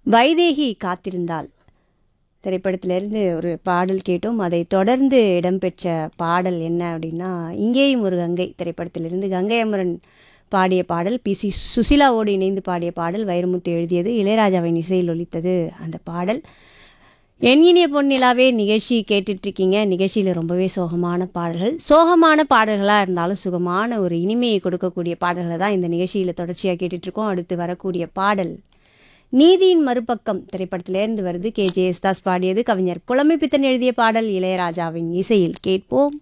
வைதேகி காத்திருந்தாள் திரைப்படத்திலிருந்து ஒரு பாடல் கேட்டோம் அதை தொடர்ந்து இடம்பெற்ற பாடல் என்ன அப்படின்னா இங்கேயும் ஒரு கங்கை திரைப்படத்திலிருந்து கங்கை அமரன் பாடிய பாடல் பி சி சுசிலாவோடு இணைந்து பாடிய பாடல் வைரமுத்து எழுதியது இளையராஜாவின் இசையில் ஒலித்தது அந்த பாடல் என் இனிய பொன்னிலாவே நிகழ்ச்சி கேட்டுட்ருக்கீங்க நிகழ்ச்சியில் ரொம்பவே சோகமான பாடல்கள் சோகமான பாடல்களாக இருந்தாலும் சுகமான ஒரு இனிமையை கொடுக்கக்கூடிய பாடல்களை தான் இந்த நிகழ்ச்சியில் தொடர்ச்சியாக கேட்டுட்ருக்கோம் அடுத்து வரக்கூடிய பாடல் நீதியின் மறுபக்கம் திரைப்படத்திலேருந்து வருது கே ஜே யேசுதாஸ் பாடியது கவிஞர் புலமைப்பித்தன் எழுதிய பாடல் இளையராஜாவின் இசையில் கேட்போம்